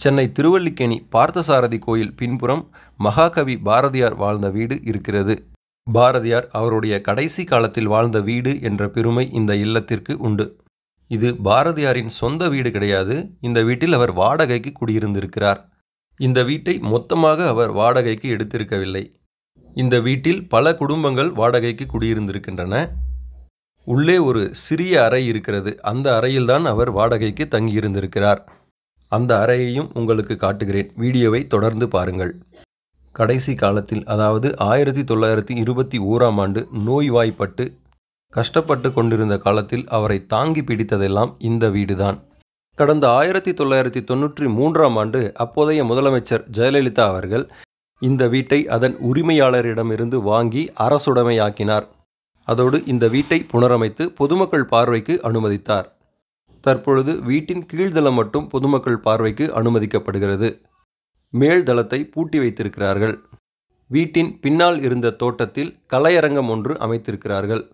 சென்னை திருவல்லிக்கேணி பார்த்தசாரதி கோயில் பின்புறம் மகாகவி பாரதியார் வாழ்ந்த வீடு இருக்கிறது பாரதியார் அவருடைய கடைசி காலத்தில் வாழ்ந்த வீடு என்ற பெருமை இந்த இல்லத்திற்கு உண்டு இது பாரதியாரின் சொந்த வீடு கிடையாது இந்த வீட்டில் அவர் வாடகைக்கு குடியிருந்திருக்கிறார் இந்த வீட்டை மொத்தமாக அவர் வாடகைக்கு எடுத்திருக்கவில்லை இந்த வீட்டில் பல குடும்பங்கள் வாடகைக்கு குடியிருந்திருக்கின்றன உள்ளே ஒரு சிறிய அறை இருக்கிறது அந்த அறையில்தான் அவர் வாடகைக்கு தங்கியிருந்திருக்கிறார் அந்த அறையையும் உங்களுக்கு காட்டுகிறேன் வீடியோவை தொடர்ந்து பாருங்கள் கடைசி காலத்தில் அதாவது ஆயிரத்தி தொள்ளாயிரத்தி இருபத்தி ஓராம் ஆண்டு நோய்வாய்ப்பட்டு கஷ்டப்பட்டு கொண்டிருந்த காலத்தில் அவரை தாங்கி பிடித்ததெல்லாம் இந்த வீடுதான் கடந்த ஆயிரத்தி தொள்ளாயிரத்தி தொன்னூற்றி மூன்றாம் ஆண்டு அப்போதைய முதலமைச்சர் ஜெயலலிதா அவர்கள் இந்த வீட்டை அதன் உரிமையாளரிடமிருந்து வாங்கி அரசுடைமையாக்கினார் அதோடு இந்த வீட்டை புனரமைத்து பொதுமக்கள் பார்வைக்கு அனுமதித்தார் தற்பொழுது வீட்டின் கீழ்தளம் மட்டும் பொதுமக்கள் பார்வைக்கு அனுமதிக்கப்படுகிறது மேல் தளத்தை பூட்டி வைத்திருக்கிறார்கள் வீட்டின் பின்னால் இருந்த தோட்டத்தில் கலையரங்கம் ஒன்று அமைத்திருக்கிறார்கள்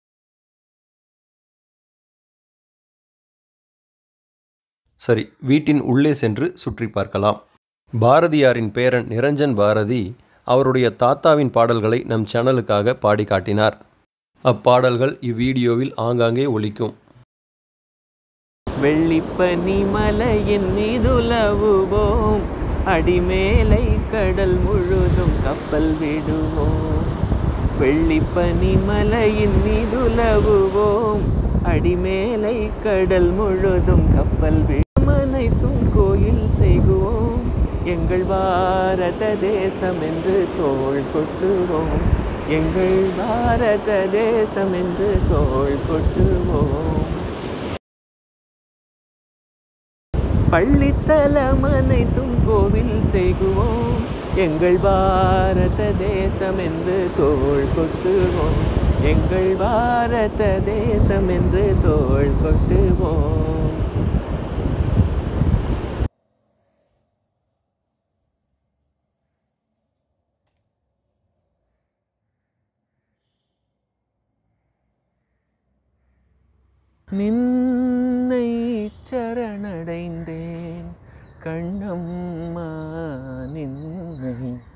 சரி வீட்டின் உள்ளே சென்று சுற்றி பார்க்கலாம் பாரதியாரின் பேரன் நிரஞ்சன் பாரதி அவருடைய தாத்தாவின் பாடல்களை நம் சேனலுக்காக பாடி காட்டினார் அப்பாடல்கள் இவ்வீடியோவில் ஆங்காங்கே ஒலிக்கும் வெள்ளிப்பனி மலையின் மீதுலவுவோம் அடிமேலை கடல் முழுதும் கப்பல் விடுவோம் வெள்ளிப்பனி மலையின் மீதுலவுவோம் அடிமேலை கடல் முழுதும் கப்பல் விடும் அனைத்தும் கோயில் செய்குவோம் எங்கள் பாரத தேசம் என்று தோள் கொட்டுவோம் எங்கள் பாரத தேசம் என்று தோள் கொட்டுவோம் பள்ளித்தலம் அனைத்தும் கோவில் செய்குவோம் எங்கள் பாரத தேசம் என்று தோள் கொட்டுவோம் எங்கள் பாரத தேசம் என்று தோள் கொட்டுவோம் நின்னை சரணடைந்தேன் கண்ணம்மா நின்னை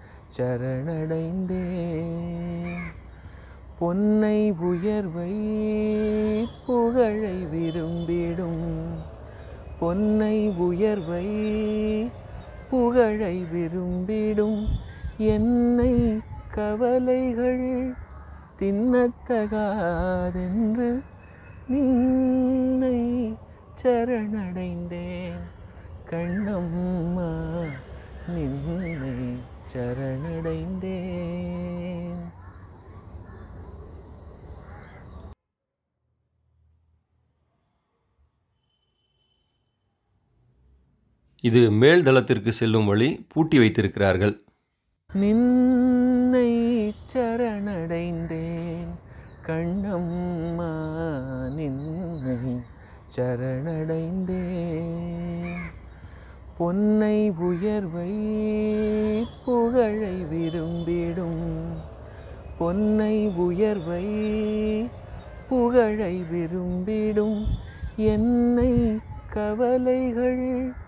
சரணடைந்தேன் பொன்னை உயர்வை புகழை விரும்பிடும் பொன்னை உயர்வை புகழை விரும்பிடும் என்னை கவலைகள் தின்னத்தகாதென்று நின்னை சரணடைந்தேன் கண்ணம்மா நின்னை சரணடைந்தேன் இது மேல் தளத்திற்கு செல்லும் வழி பூட்டி வைத்திருக்கிறார்கள் நின்னை சரணடைந்தேன் கண்ணம்மா நின்னை சரணடைந்தேன் பொன்னை உயர்வை புகழை விரும்பிடும் பொன்னை உயர்வை புகழை விரும்பிடும் என்னை கவலைகள்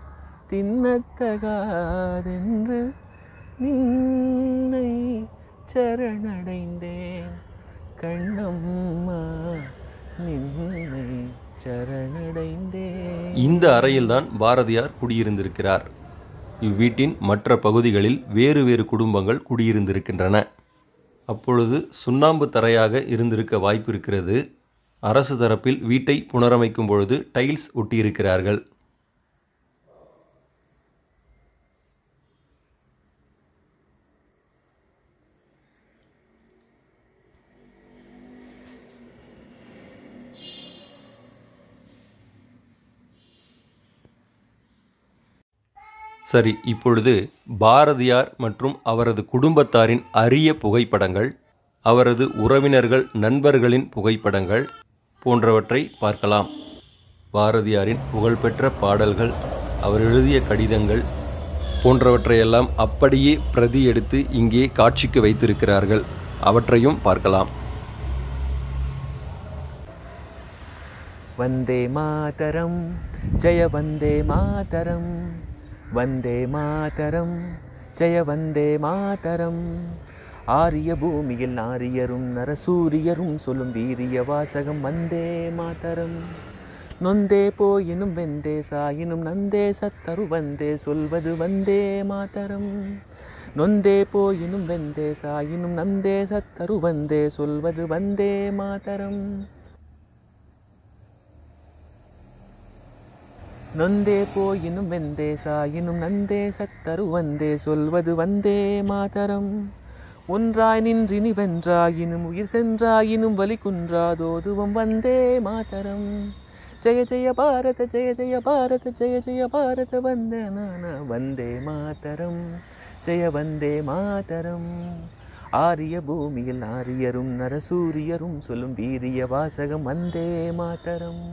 தின்னத்தகாதென்று நின்னை சரணடைந்தேன் கண்ணம்மா நின்னை சரணடைந்தேன் இந்த அறையில்தான் பாரதியார் குடியிருந்திருக்கிறார் இவ்வீட்டின் மற்ற பகுதிகளில் வேறு வேறு குடும்பங்கள் குடியிருந்திருக்கின்றன அப்பொழுது சுண்ணாம்பு தரையாக இருந்திருக்க வாய்ப்பு இருக்கிறது அரசு தரப்பில் வீட்டை புனரமைக்கும் பொழுது டைல்ஸ் ஒட்டியிருக்கிறார்கள் சரி இப்பொழுது பாரதியார் மற்றும் அவரது குடும்பத்தாரின் அரிய புகைப்படங்கள் அவரது உறவினர்கள் நண்பர்களின் புகைப்படங்கள் போன்றவற்றை பார்க்கலாம் பாரதியாரின் புகழ்பெற்ற பாடல்கள் அவர் எழுதிய கடிதங்கள் போன்றவற்றையெல்லாம் அப்படியே பிரதி எடுத்து இங்கே காட்சிக்கு வைத்திருக்கிறார்கள் அவற்றையும் பார்க்கலாம் वन्दे मातरं जय वन्दे मातरं வந்தே மாதரம் ஜெய வந்தே மாதரம் ஆரிய பூமியில் நாரியரும் நரசூரியரும் சொல்லும் வீரிய வாசகம் வந்தே மாதரம் நொந்தே போயினும் வெந்தே சாயினும் நந்தே சத்தரு வந்தே சொல்வது வந்தே மாதரம் நொந்தே போயினும் வெந்தே சாயினும் நந்தே சத்தரு வந்தே சொல்வது வந்தே மாதரம் நொந்தே போயினும் வெந்தே சாயினும் நந்தே சத்தரு வந்தே சொல்வது வந்தே மாதரம் ஒன்றாய் நின்றினி வென்றாயினும் உயிர் சென்றாயினும் வலி குன்றாதோதுவம் வந்தே மாதரம் ஜெய ஜெய பாரத ஜெய ஜெய பாரத ஜெய ஜெய பாரத வந்தே நான வந்தே மாதரம் ஜெய வந்தே மாதரம் ஆரிய பூமியில் ஆரியரும் நரசூரியரும் சொல்லும் வீரிய வாசகம் வந்தே மாதரம்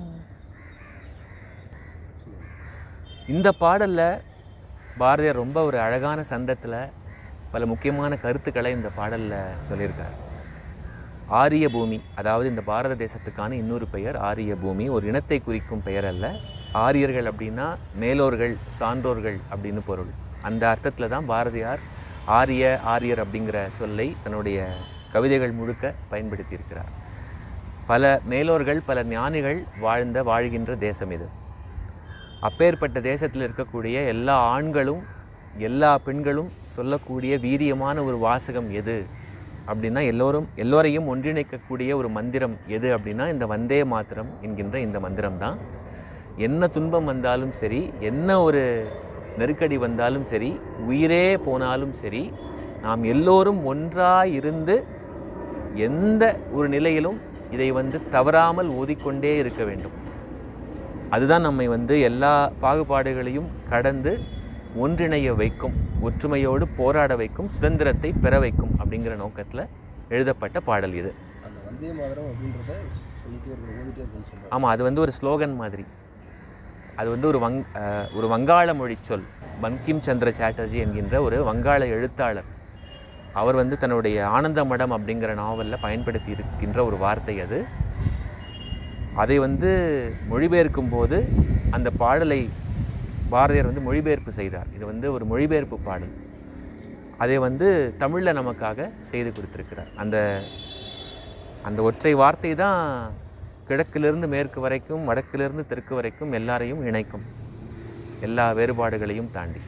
இந்த பாடல்ல பாரதியார் ரொம்ப ஒரு அழகான சந்தத்தில் பல முக்கியமான கருத்துக்களை இந்த பாடல்ல சொல்லியிருக்கார் ஆரிய பூமி அதாவது இந்த பாரத தேசத்துக்கான இன்னொரு பெயர் ஆரிய பூமி ஒரு இனத்தை குறிக்கும் பெயர் அல்ல ஆரியர்கள் அப்படின்னா மேலோர்கள் சான்றோர்கள் அப்படின்னு பொருள் அந்த அர்த்தத்தில் தான் பாரதியார் ஆரிய ஆரியர் அப்படிங்கிற சொல்லை தன்னுடைய கவிதைகள் முழுக்க பயன்படுத்தி இருக்கிறார் பல மேலோர்கள் பல ஞானிகள் வாழ்ந்த வாழ்கின்ற தேசம் இது அப்பேற்பட்ட தேசத்தில் இருக்கக்கூடிய எல்லா ஆண்களும் எல்லா பெண்களும் சொல்லக்கூடிய வீரியமான ஒரு வாசகம் எது அப்படின்னா எல்லோரும் எல்லோரையும் ஒன்றிணைக்கக்கூடிய ஒரு மந்திரம் எது அப்படின்னா இந்த வந்தே மாத்திரம் என்கின்ற இந்த மந்திரம் தான் என்ன துன்பம் வந்தாலும் சரி என்ன ஒரு நெருக்கடி வந்தாலும் சரி உயிரே போனாலும் சரி நாம் எல்லோரும் ஒன்றாய் இருந்து எந்த ஒரு நிலையிலும் இதை வந்து தவறாமல் ஓதிக்கொண்டே இருக்க வேண்டும் அதுதான் நம்மை வந்து எல்லா பாகுபாடுகளையும் கடந்து ஒன்றிணைய வைக்கும் ஒற்றுமையோடு போராட வைக்கும் சுதந்திரத்தை பெற வைக்கும் அப்படிங்கிற நோக்கத்தில் எழுதப்பட்ட பாடல் இது அந்த வந்தே மாதரம் அப்படின்றத சொல்லிட்டே இருக்கணும் ஓதிட்டே இருக்கணும்னு சொல்கிறார் ஆமாம் அது வந்து ஒரு ஸ்லோகன் மாதிரி அது வந்து ஒரு வங் அஹ், ஒரு வங்காள மொழி சொல் பங்கிம் சந்திர சாட்டர்ஜி என்கின்ற ஒரு வங்காள எழுத்தாளர் அவர் வந்து தன்னுடைய ஆனந்த மடம் அப்படிங்கிற நாவலில் பயன்படுத்தி இருக்கின்ற ஒரு வார்த்தை அது அதை வந்து மொழிபெயர்க்கும் போது அந்த பாடலை பாரதியார் வந்து மொழிபெயர்ப்பு செய்தார் இது வந்து ஒரு மொழிபெயர்ப்பு பாடல் அதை வந்து தமிழில் நமக்காக செய்து கொடுத்திருக்கிறார் அந்த அந்த ஒற்றை வார்த்தை தான் கிழக்கிலிருந்து மேற்கு வரைக்கும் வடக்கிலிருந்து தெற்கு வரைக்கும் எல்லாரையும் இணைக்கும் எல்லா வேறுபாடுகளையும் தாண்டி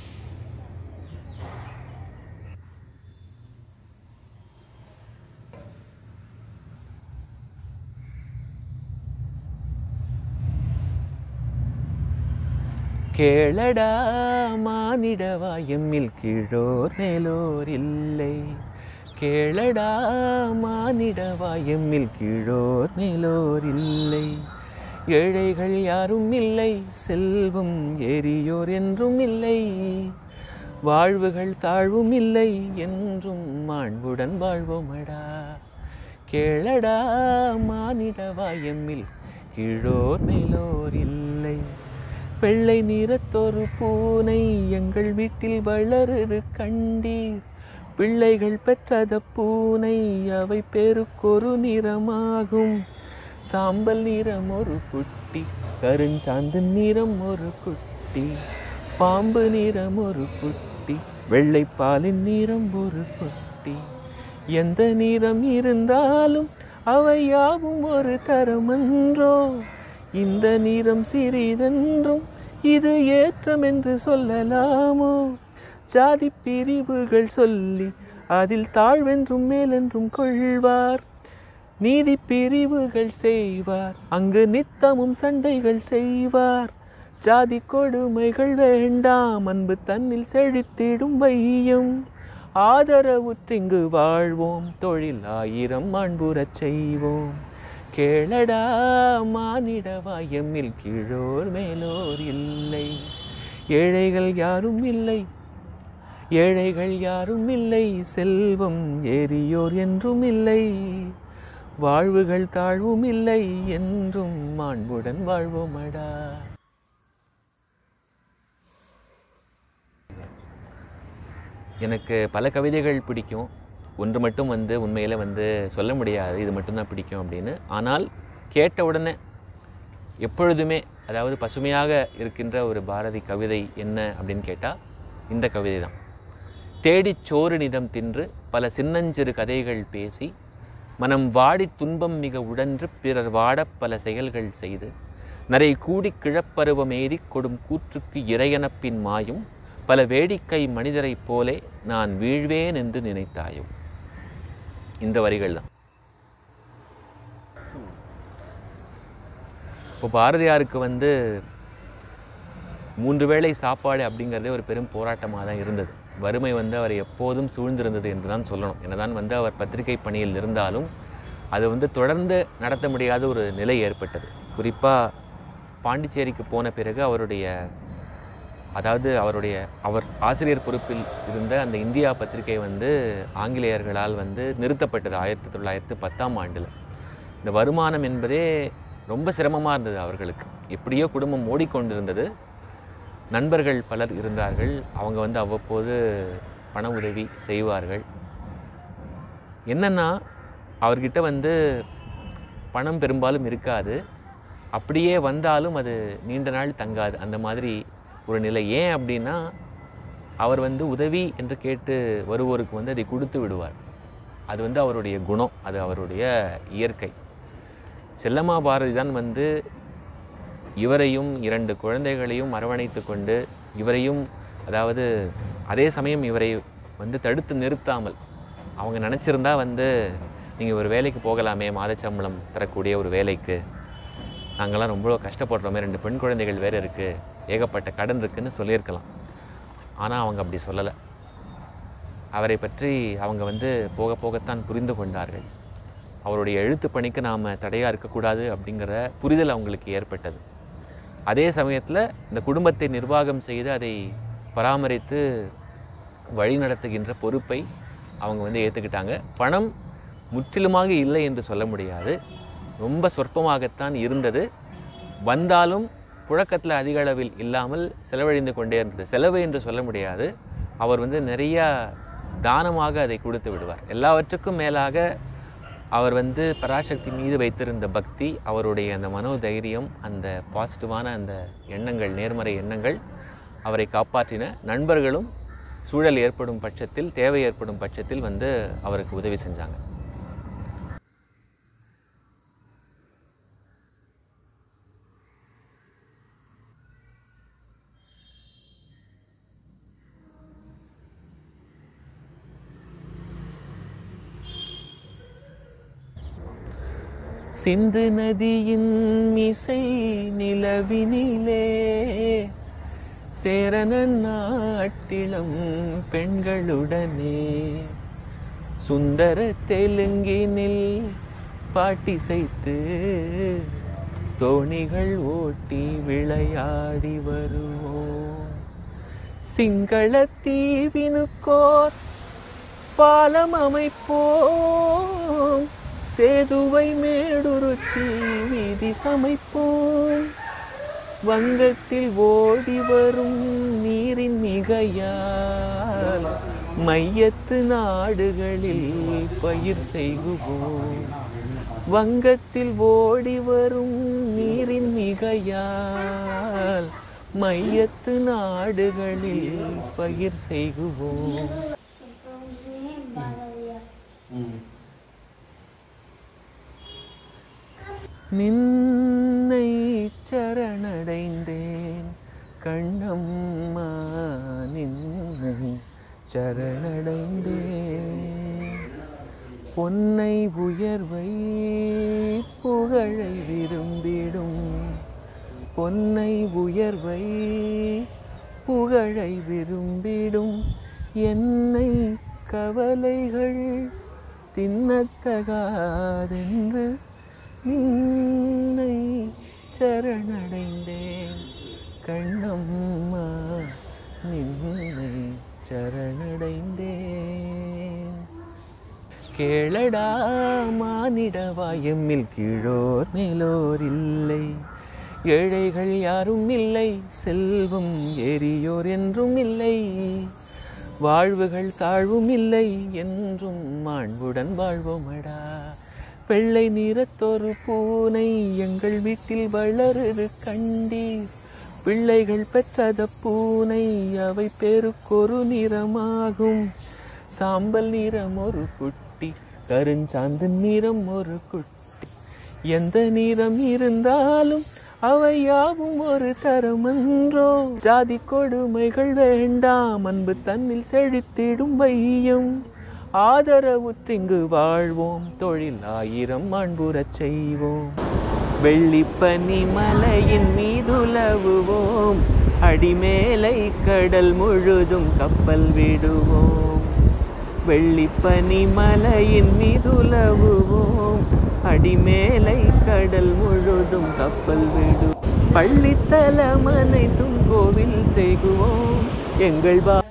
கேளடா மானிடவா எம்மில் கீழோர் மேலோர் இல்லை கேளடா மானிடவா எம்மில் கீழோர் மேலோர் இல்லை ஏழைகள் யாரும் இல்லை செல்வம் ஏறியோர் என்றும் இல்லை வாழ்வுகள் தாழ்வும் இல்லை என்றும் மாண்புடன் வாழ்வோமடா கேளடா மானிடவா எம்மில் கீழோர் மேலோர் இல்லை வெள்ளை நிறத்தொரு பூனை எங்கள் வீட்டில் வளருது கண்டீர் பிள்ளைகள் பெற்றத பூனை அவை பெருக்கொரு நிறமாகும் சாம்பல் நிறம் ஒரு குட்டி கருஞ்சாந்து நிறம் ஒரு குட்டி பாம்பு நிறம் ஒரு குட்டி வெள்ளைப்பாலின் நிறம் ஒரு குட்டி எந்த நிறம் இருந்தாலும் அவை யாவும் ஒரு தரமன்றோ இந்த நிறம் சிறிதென்றும் இது ஏற்றம் என்று சொல்லலாமோ ஜாதி பிரிவுகள் சொல்லி அதில் தாழ்வென்றும் மேலென்றும் கொள்வார் நீதி பிரிவுகள் செய்வார் அங்கு நித்தமும் சண்டைகள் செய்வார் ஜாதி கொடுமைகள் வேண்டாம் அன்பு தன்னில் செழித்திடும் வையம் ஆதரவுற்றிங்கு வாழ்வோம் தொழில் ஆயிரம் மாண்புறச் செய்வோம் கேளடா மானிடவா எம்மில் கீழோர் மேலோர் இல்லை ஏழைகள் யாரும் இல்லை ஏழைகள் யாரும் இல்லை செல்வம் ஏறியோர் என்றும் இல்லை வாழ்வுகள் தாழ்வும் இல்லை என்றும் மாண்புடன் வாழ்வோமடா எனக்கு பல கவிதைகள் பிடிக்கும் ஒன்று மட்டும் வந்து உண்மையில் வந்து சொல்ல முடியாது இது மட்டும்தான் பிடிக்கும் அப்படின்னு ஆனால் கேட்ட உடனே எப்பொழுதுமே அதாவது பசுமையாக இருக்கின்ற ஒரு பாரதி கவிதை என்ன அப்படின்னு கேட்டால் இந்த கவிதை தான் தேடிச் சோறு நிதம் தின்று பல சின்னஞ்சிறு கதைகள் பேசி மனம் வாடித் துன்பம் மிக உடன்று பிறர் வாடப் பல செயல்கள் செய்து நரை கூடிக் கிழப்பருவம் ஏறிக் கொடும் கூற்றுக்கு இறையனப்பின் மாயும் பல வேடிக்கை மனிதரைப் போலே நான் வீழ்வேன் என்று நினைத்தாயும் இந்த வரிகள் தான் இப்போ பாரதியாருக்கு வந்து மூன்று வேளை சாப்பாடு அப்படிங்கிறதே ஒரு பெரும் போராட்டமாக தான் இருந்தது வறுமை வந்து அவர் எப்போதும் சூழ்ந்திருந்தது என்று தான் சொல்லணும் என்னதான் வந்து அவர் பத்திரிகை பணியில் இருந்தாலும் அது வந்து தொடர்ந்து நடத்த முடியாத ஒரு நிலை ஏற்பட்டது குறிப்பாக பாண்டிச்சேரிக்கு போன பிறகு அவருடைய அதாவது அவருடைய அவர் ஆசிரியர் பொறுப்பில் இருந்த அந்த இந்தியா பத்திரிகை வந்து ஆங்கிலேயர்களால் வந்து நிறுத்தப்பட்டது ஆயிரத்தி தொள்ளாயிரத்து பத்தாம் ஆண்டில் இந்த வருமானம் என்பதே ரொம்ப சிரமமாக இருந்தது அவர்களுக்கு எப்படியோ குடும்பம் ஓடிக்கொண்டிருந்தது நண்பர்கள் பலர் இருந்தார்கள் அவங்க வந்து அவ்வப்போது பண உதவி செய்வார்கள் என்னென்னா அவர்கிட்ட வந்து பணம் பெரும்பாலும் இருக்காது அப்படியே வந்தாலும் அது நீண்ட நாள் தங்காது அந்த மாதிரி ஒரு நிலை ஏன் அப்படின்னா அவர் வந்து உதவி என்று கேட்டு வருவோருக்கு வந்து அதை கொடுத்து விடுவார் அது வந்து அவருடைய குணம் அது அவருடைய இயற்கை செல்லம்மா பாரதி தான் வந்து இவரையும் இரண்டு குழந்தைகளையும் அரவணைத்து கொண்டு இவரையும் அதாவது அதே சமயம் இவரை வந்து தடுத்து நிறுத்தாமல் அவங்க நினச்சிருந்தா வந்து நீங்கள் ஒரு வேலைக்கு போகலாமே மாதச்சம்பளம் தரக்கூடிய ஒரு வேலைக்கு நாங்கள்லாம் ரொம்ப கஷ்டப்படுறோமே ரெண்டு பெண் குழந்தைகள் வேறு இருக்குது ஏகப்பட்ட கடன் இருக்குன்னு சொல்லியிருக்கலாம் ஆனால் அவங்க அப்படி சொல்லலை அவரை பற்றி அவங்க வந்து போக போகத்தான் புரிந்து கொண்டார்கள் அவருடைய எழுத்து பணிக்கு நாம் தடையாக இருக்கக்கூடாது அப்படிங்கிற புரிதல் அவங்களுக்கு ஏற்பட்டது அதே சமயத்தில் இந்த குடும்பத்தை நிர்வாகம் செய்து அதை பராமரித்து வழி நடத்துகின்ற பொறுப்பை அவங்க வந்து ஏற்றுக்கிட்டாங்க பணம் முற்றிலுமாக இல்லை என்று சொல்ல முடியாது ரொம்ப சொற்பமாகத்தான் இருந்தது வந்தாலும் புழக்கத்தில் அதிக அளவில் இல்லாமல் செலவழிந்து கொண்டே இருந்தது செலவு என்று சொல்ல முடியாது அவர் வந்து நிறையா தானமாக அதை கொடுத்து விடுவார் எல்லாவற்றுக்கும் மேலாக அவர் வந்து பராசக்தி மீது வைத்திருந்த பக்தி அவருடைய அந்த மனோதைரியம் அந்த பாசிட்டிவான அந்த எண்ணங்கள் நேர்மறை எண்ணங்கள் அவரை காப்பாற்றின நண்பர்களும் சூழல் ஏற்படும் பட்சத்தில் தேவை ஏற்படும் பட்சத்தில் வந்து அவருக்கு உதவி செஞ்சாங்க சிந்து நதியின் மிசை நிலவினிலே சேரன நாட்டிலம் பெண்களுடனே சுந்தர தெலுங்கினில் பாட்டிசைத்து தோணிகள் ஓட்டி விளையாடி வருவோம் சிங்கள தீவினுக்கோர் பாலம் அமைப்போம் சேதுவை மேடுருச்சி வீதி சமைப்போம் வங்கத்தில் ஓடி வரும் நீரின் மிகையால் மையத்து நாடுகளில் பயிர் செய்குவோம் வங்கத்தில் ஓடி வரும் நீரின் மிகையால் மையத்து நாடுகளில் பயிர் செய்குவோம் நின்னை சரணடைந்தேன் கண்ணம்மா நின்னை சரணடைந்தேன் பொன்னை உயர்வை புகழை விரும்பிடும் பொன்னை உயர்வை புகழை விரும்பிடும் என்னை கவலைகள் தின்னத்தகாதென்று நின்னை சரணடைந்தேன் கண்ணம்மா நின்னை சரணடைந்தேன் கேளடா மானிடவா எம்மில் கீழோர் மேலோர் இல்லை ஏழைகள் யாரும் இல்லை செல்வம் ஏறியோர் என்றும் இல்லை வாழ்வுகள் தாழ்வும் இல்லை என்றும் மாண்புடன் வாழ்வோமடா வெள்ளை நிறத்தொரு பூனை எங்கள் வீட்டில் வளருது கண்டீர் பிள்ளைகள் பெற்றத பூனை அவை பெருக்கொரு நிறமாகும் சாம்பல் நிறம் ஒரு குட்டி கருஞ்சாந்து நிறம் ஒரு குட்டி எந்த நிறம் இருந்தாலும் அவை யாவும் ஒரு தரமன்றோ ஜாதி கொடுமைகள் வேண்டாம் அன்பு தன்னில் செழித்திடும் வையம் ஆதரவுற்றிங்கு வாழ்வோம் தொழில் ஆயிரம் மாண்புறச் செய்வோம் வெள்ளிப்பனி மலையின் மீதுலவுவோம் அடிமேலை கடல் முழுதும் கப்பல் விடுவோம் வெள்ளிப்பனி மலையின் மீதுலவுவோம் அடிமேலை கடல் முழுதும் கப்பல் விடும் பள்ளித்தலம் அனைத்தும் கோவில் செய்குவோம் எங்கள் வா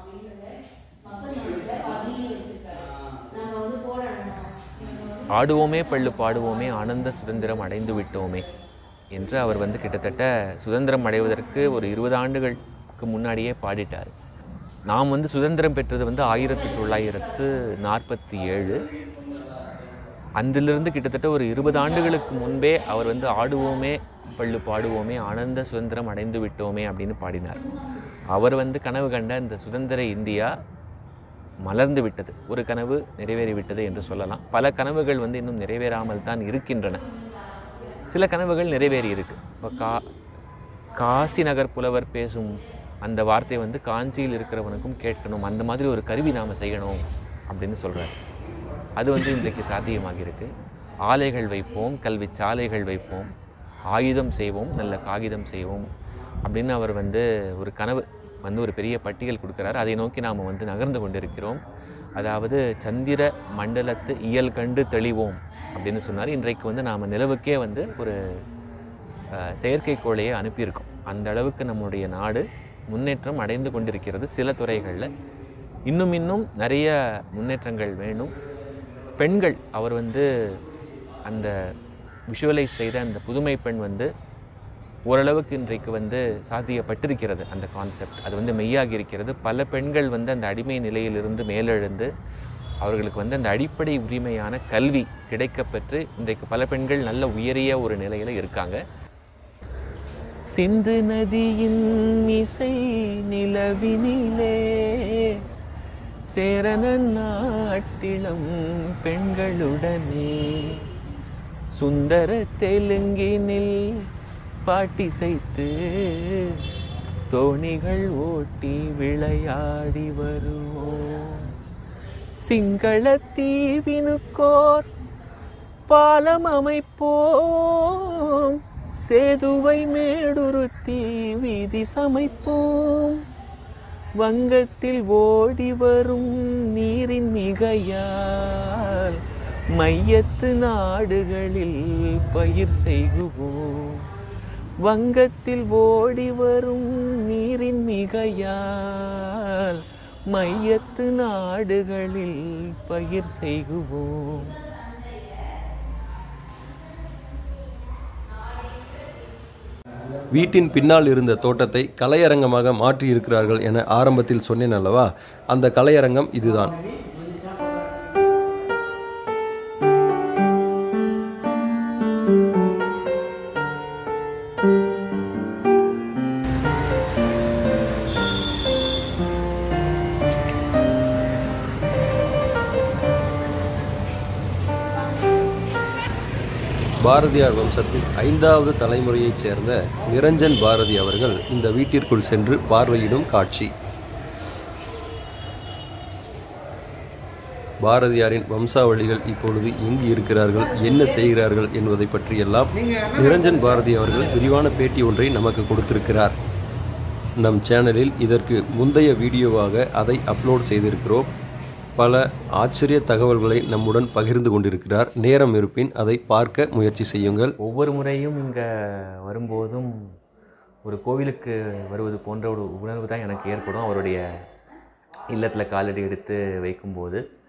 ஆடுவோமே பள்ளு பாடுவோமே ஆனந்த சுதந்திரம் அடைந்து விட்டோமே என்று அவர் வந்து கிட்டத்தட்ட சுதந்திரம் அடைவதற்கு ஒரு இருபது ஆண்டுகளுக்கு முன்னாடியே பாடிட்டார் நாம் வந்து சுதந்திரம் பெற்றது வந்து ஆயிரத்தி தொள்ளாயிரத்து நாற்பத்தி ஏழு அதிலிருந்து கிட்டத்தட்ட ஒரு இருபது ஆண்டுகளுக்கு முன்பே அவர் வந்து ஆடுவோமே பள்ளு பாடுவோமே ஆனந்த சுதந்திரம் அடைந்து விட்டோமே அப்படின்னு பாடினார் அவர் வந்து கனவு கண்ட இந்த சுதந்திர இந்தியா மலர்ந்து விட்டது ஒரு கனவு நிறைவேறி விட்டது என்று சொல்லலாம் பல கனவுகள் வந்து இன்னும் நிறைவேறாமல் தான் இருக்கின்றன சில கனவுகள் நிறைவேறி இருக்கு இப்போ கா காசி நகர் புலவர் பேசும் அந்த வார்த்தை வந்து காஞ்சியில் இருக்கிறவனுக்கும் கேட்கணும் அந்த மாதிரி ஒரு கருவி நாம் செய்யணும் அப்படின்னு சொல்கிறார் அது வந்து இன்றைக்கு சாத்தியமாகி இருக்கு ஆலைகள் வைப்போம் கல்வி சாலைகள் வைப்போம் ஆயுதம் செய்வோம் நல்ல காகிதம் செய்வோம் அப்படின்னு அவர் வந்து ஒரு கனவு வந்து ஒரு பெரிய பட்டியல் கொடுக்குறார் அதை நோக்கி நாம் வந்து நகர்ந்து கொண்டிருக்கிறோம் அதாவது சந்திர மண்டலத்து இயல் கண்டு தெளிவோம் அப்படின்னு சொன்னார் இன்றைக்கு வந்து நாம் நிலவுக்கே வந்து ஒரு அஹ், செயற்கைக்கோளையை அனுப்பியிருக்கோம் அந்த அளவுக்கு நம்முடைய நாடு முன்னேற்றம் அடைந்து கொண்டிருக்கிறது சில துறைகளில் இன்னும் இன்னும் நிறைய முன்னேற்றங்கள் வேணும் பெண்கள் அவர் வந்து அந்த விஷுவலைஸ் செய்த அந்த புதுமை பெண் வந்து ஓரளவுக்கு இன்றைக்கு வந்து சாத்தியப்பட்டிருக்கிறது அந்த கான்செப்ட் அது வந்து மெய்யாகி இருக்கிறது பல பெண்கள் வந்து அந்த அடிமை நிலையிலிருந்து மேலெழுந்து அவர்களுக்கு வந்து அந்த அடிப்படை உரிமையான கல்வி கிடைக்கப்பெற்று இன்றைக்கு பல பெண்கள் நல்ல உயரிய ஒரு நிலையில் இருக்காங்க சிந்து நதியின் இசை நிலவினிலே சேரன நாட்டிலம் பெண்களுடனே சுந்தர தெலுங்கினில் பாட்டிசைத்து தோணிகள் ஓட்டி விளையாடி வருவோம் சிங்கள தீவினுக்கோர் பாலம் அமைப்போம் சேதுவை மேடுருத்தி வீதி சமைப்போம் வங்கத்தில் ஓடி வரும் நீரின் மிகையால் மையத்து நாடுகளில் பயிர் செய்குவோம் வங்கத்தில் ஓடி வரும் நீரின் மிகையால் மையத்து நாடுகளில் பயிர் செய்குவோம் வீட்டின் பின்னால் இருந்த தோட்டத்தை கலையரங்கமாக மாற்றி இருக்கிறார்கள் என ஆரம்பத்தில் சொன்னேன் அல்லவா அந்த கலையரங்கம் இதுதான் பாரதியார் வம்சத்தின் ஐந்தாவது தலைமுறையைச் சேர்ந்த நிரஞ்சன் பாரதி அவர்கள் இந்த வீட்டிற்குள் சென்று பார்வையிடும் காட்சி பாரதியாரின் வம்சாவளிகள் இப்பொழுது எங்கு இருக்கிறார்கள் என்ன செய்கிறார்கள் என்பதை பற்றியெல்லாம் நிரஞ்சன் பாரதி அவர்கள் விரிவான பேட்டி ஒன்றை நமக்கு கொடுத்திருக்கிறார் நம் சேனலில் இதற்கு முந்தைய வீடியோவாக அதை அப்லோட் செய்திருக்கிறோம் பல ஆச்சரிய தகவல்களை நம்முடன் பகிர்ந்து கொண்டிருக்கிறார் நேரம் இருப்பின் அதை பார்க்க முயற்சி செய்யுங்கள் ஒவ்வொரு முறையும் இங்கே வரும்போதும் ஒரு கோவிலுக்கு வருவது போன்ற ஒரு உணர்வு தான் எனக்கு ஏற்படும் அவருடைய இல்லத்தில் காலடி எடுத்து வைக்கும்போது